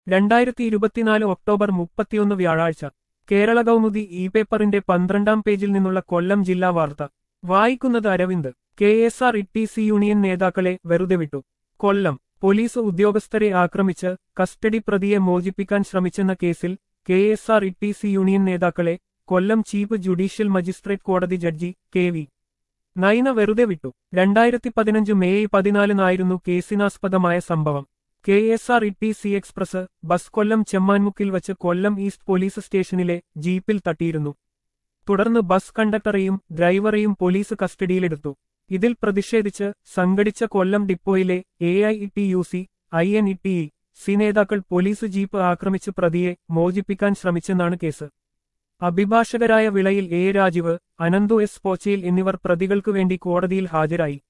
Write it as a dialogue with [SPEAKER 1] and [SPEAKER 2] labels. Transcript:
[SPEAKER 1] രണ്ടായിരത്തി ഇരുപത്തിനാല് ഒക്ടോബർ മുപ്പത്തിയൊന്ന് വ്യാഴാഴ്ച കേരള കൗമുദി ഇ പേപ്പറിന്റെ പന്ത്രണ്ടാം പേജിൽ നിന്നുള്ള കൊല്ലം ജില്ലാ വാർത്ത വായിക്കുന്നത് Aravind K S R E T C union നേതാക്കളെ വെറുതെ വിട്ടു കൊല്ലം പോലീസ് ഉദ്യോഗസ്ഥരെ ആക്രമിച്ച് കസ്റ്റഡി പ്രതിയെ മോചിപ്പിക്കാൻ ശ്രമിച്ചെന്ന കേസിൽ K S R E T C union നേതാക്കളെ കൊല്ലം ചീഫ് ജുഡീഷ്യൽ മജിസ്ട്രേറ്റ് കോടതി ജഡ്ജി കെ വി നൈന വെറുതെ വിട്ടു രണ്ടായിരത്തി പതിനഞ്ച് മെയ് പതിനാലിനായിരുന്നു കേസിനാസ്പദമായ സംഭവം K S R E T C express bus Kollam ചെമ്മാൻമുക്കിൽ വച്ച് കൊല്ലം ഈസ്റ്റ് പോലീസ് സ്റ്റേഷനിലെ ജീപ്പിൽ തട്ടിയിരുന്നു തുടർന്ന് ബസ് കണ്ടക്ടറെയും ഡ്രൈവറെയും പോലീസ് കസ്റ്റഡിയിലെടുത്തു ഇതിൽ പ്രതിഷേധിച്ച് സംഘടിച്ച കൊല്ലം ഡിപ്പോയിലെ A I E T U C I N E T E C നേതാക്കൾ പോലീസ് ജീപ്പ് ആക്രമിച്ച് പ്രതിയെ മോചിപ്പിക്കാൻ ശ്രമിച്ചെന്നാണ് കേസ് അഭിഭാഷകരായ വിളയിൽ എ രാജീവ് അനന്തു എസ് പോച്ചയിൽ എന്നിവർ പ്രതികൾക്കു വേണ്ടി കോടതിയിൽ ഹാജരായി